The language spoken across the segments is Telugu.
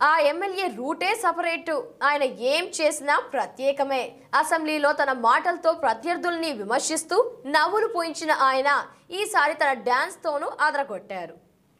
ఆ ఎమ్మెల్యే రూటే సపరేటు ఆయన ఏం చేసినా ప్రత్యేకమే అసెంబ్లీలో తన మాటలతో ప్రత్యర్థుల్ని విమర్శిస్తూ నవ్వులు పూయించిన ఆయన ఈసారి తన డ్యాన్స్తోనూ అదరగొట్టారు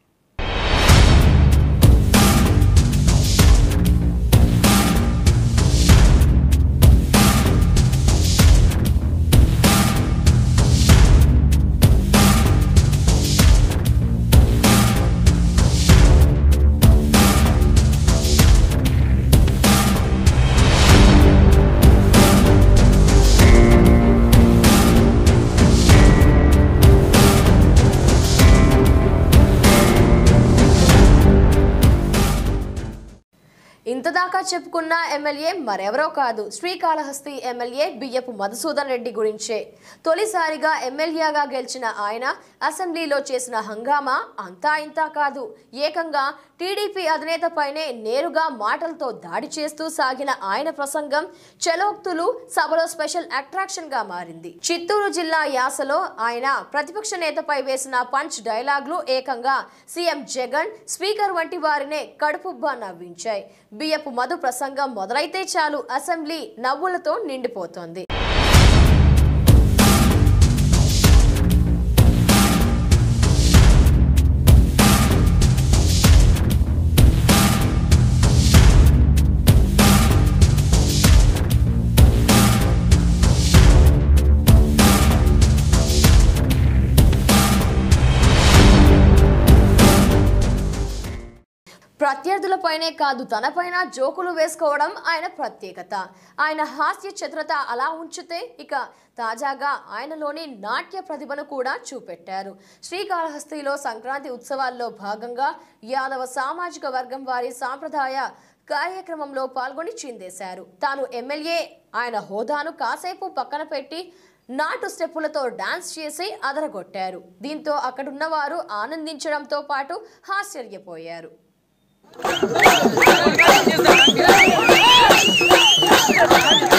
ఇంతదాకా చెప్పుకున్న ఎమ్మెల్యే మరెవరో కాదు శ్రీకాళహస్తి ఎమ్మెల్యే బియ్యపు మధుసూదన్ రెడ్డి గురించే తొలిసారిగా ఎమ్మెల్యేగా గెలిచిన ఆయన అసెంబ్లీలో చేసిన హంగామా అంతా ఇంతా కాదు ఏకంగా టీడీపీ అధినేతపైనే నేరుగా మాటలతో దాడి చేస్తూ సాగిన ఆయన ప్రసంగం చలోక్తులు సభలో స్పెషల్ అట్రాక్షన్ గా మారింది చిత్తూరు జిల్లా యాసలో ఆయన ప్రతిపక్ష నేతపై వేసిన పంచ్ డైలాగులు ఏకంగా సీఎం జగన్ స్పీకర్ వంటి వారినే కడుపుబ్బా నవ్వించాయి బియ్యపు మధు ప్రసంగం మొదలైతే చాలు అసెంబ్లీ నవ్వులతో నిండిపోతోంది ప్రత్యర్థులపైనే కాదు తనపైన జోకులు వేసుకోవడం ఆయన ప్రత్యేకత ఆయన హాస్య చతురత అలా ఉంచితే ఇక తాజాగా ఆయనలోని నాట్య ప్రతిభను కూడా చూపెట్టారు శ్రీకాళహస్తిలో సంక్రాంతి ఉత్సవాల్లో భాగంగా యాదవ సామాజిక వర్గం వారి సాంప్రదాయ కార్యక్రమంలో పాల్గొని చిందేశారు తాను ఎమ్మెల్యే ఆయన హోదాను కాసేపు పక్కన పెట్టి నాటు స్టెప్పులతో డాన్స్ చేసి అదరగొట్టారు దీంతో అక్కడున్న వారు ఆనందించడంతో పాటు హాస్యర్యపోయారు Thank